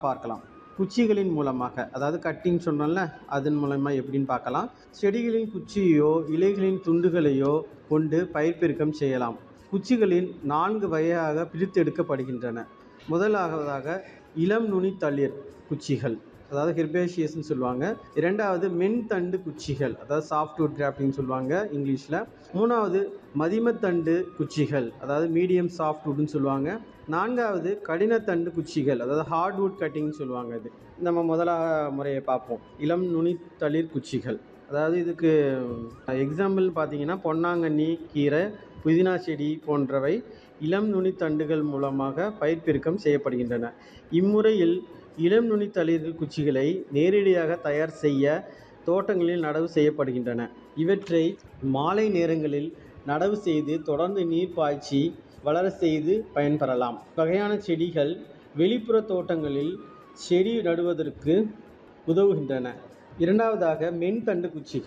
பார்க்கலாம் குச்சிகளின் மூலமாக அதாவது கட்டிங் சொன்னோம்ல அதன் மூலமாக எப்படின்னு பார்க்கலாம் செடிகளின் குச்சியோ இலைகளின் துண்டுகளையோ கொண்டு பயிர் பெருக்கம் செய்யலாம் குச்சிகளின் நான்கு வகையாக பிரித்தெடுக்கப்படுகின்றன முதலாவதாக இளம் நுனி தளிர் குச்சிகள் அதாவது ஹெர்பேஷியஸ்னு சொல்லுவாங்க இரண்டாவது மென்தண்டு குச்சிகள் அதாவது சாஃப்ட்வுட் கிராஃப்டிங் சொல்லுவாங்க இங்கிலீஷில் மூணாவது மதிமத்தண்டு குச்சிகள் அதாவது மீடியம் சாஃப்ட்வுட்னு சொல்லுவாங்க நான்காவது கடினத்தண்டு குச்சிகள் அதாவது ஹார்ட்வுட் கட்டிங் சொல்லுவாங்க இது நம்ம முதலா முறையை பார்ப்போம் இளம் நுனி தளிர் குச்சிகள் அதாவது இதுக்கு எக்ஸாம்பிள் பார்த்தீங்கன்னா பொன்னாங்கண்ணி கீரை புதினா செடி போன்றவை இளம் நுனி தண்டுகள் மூலமாக பயிர் பெருக்கம் செய்யப்படுகின்றன இம்முறையில் இளம் நுனி தளிர் குச்சிகளை நேரடியாக தயார் செய்ய தோட்டங்களில் நடவு செய்யப்படுகின்றன இவற்றை மாலை நேரங்களில் நடவு செய்து தொடர்ந்து நீர் பாய்ச்சி வளர செய்து பயன்பெறலாம் வகையான செடிகள் வெளிப்புற தோட்டங்களில் செடி நடுவதற்கு உதவுகின்றன இரண்டாவதாக மென்தண்டு குச்சிகள்